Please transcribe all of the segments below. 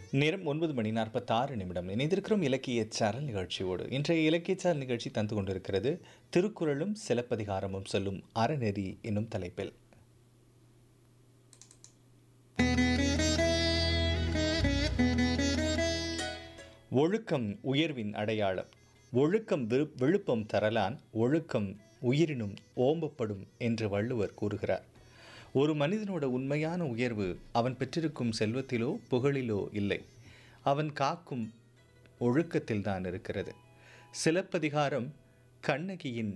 நேரம் ஒன்பது மணி நாற்பத்தாறு நிமிடம் இணைந்திருக்கிறோம் இலக்கிய சாரல் நிகழ்ச்சியோடு இன்றைய இலக்கிய சாரல் நிகழ்ச்சி தந்து கொண்டிருக்கிறது திருக்குறளும் சிலப்பதிகாரமும் சொல்லும் அறநெறி என்னும் தலைப்பில் ஒழுக்கம் உயர்வின் அடையாளம் ஒழுக்கம் விரு- விழுப்பம் தரலான் ஒழுக்கம் உயிரினும் ஓம்பப்படும் என்று வள்ளுவர் கூறுகிறார் ஒரு மனிதனோட உண்மையான உயர்வு அவன் பெற்றிருக்கும் செல்வத்திலோ புகழிலோ இல்லை அவன் காக்கும் ஒழுக்கத்தில் தான் இருக்கிறது சிலப்பதிகாரம் கண்ணகியின்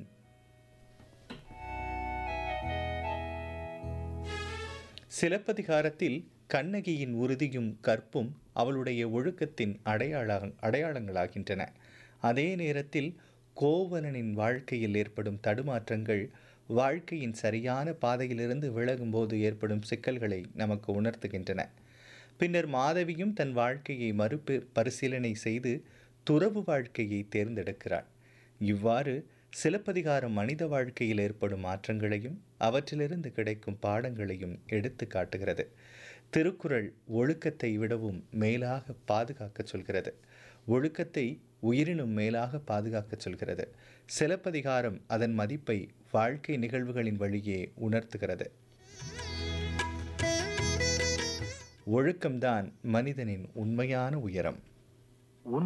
சிலப்பதிகாரத்தில் கண்ணகியின் உறுதியும் கற்பும் அவளுடைய ஒழுக்கத்தின் அடையாள அடையாளங்களாகின்றன அதே நேரத்தில் கோவலனின் வாழ்க்கையில் ஏற்படும் தடுமாற்றங்கள் வாழ்க்கையின் சரியான பாதையிலிருந்து விலகும்போது ஏற்படும் சிக்கல்களை நமக்கு உணர்த்துகின்றன பின்னர் மாதவியும் தன் வாழ்க்கையை மறுபு பரிசீலனை செய்து துறவு வாழ்க்கையை தேர்ந்தெடுக்கிறாள் இவ்வாறு சிலப்பதிகாரம் மனித வாழ்க்கையில் ஏற்படும் மாற்றங்களையும் அவற்றிலிருந்து கிடைக்கும் பாடங்களையும் எடுத்து காட்டுகிறது திருக்குறள் ஒழுக்கத்தை விடவும் மேலாக பாதுகாக்கச் சொல்கிறது ஒழுக்கத்தை உயிரினும் மேலாக பாதுகாக்கச் சொல்கிறது சிலப்பதிகாரம் அதன் மதிப்பை வாழ்க்கை நிகழ்வுகளின் வழியே உணர்த்துகிறது ஒழுக்கம்தான் மனிதனின் உண்மையான உயரம்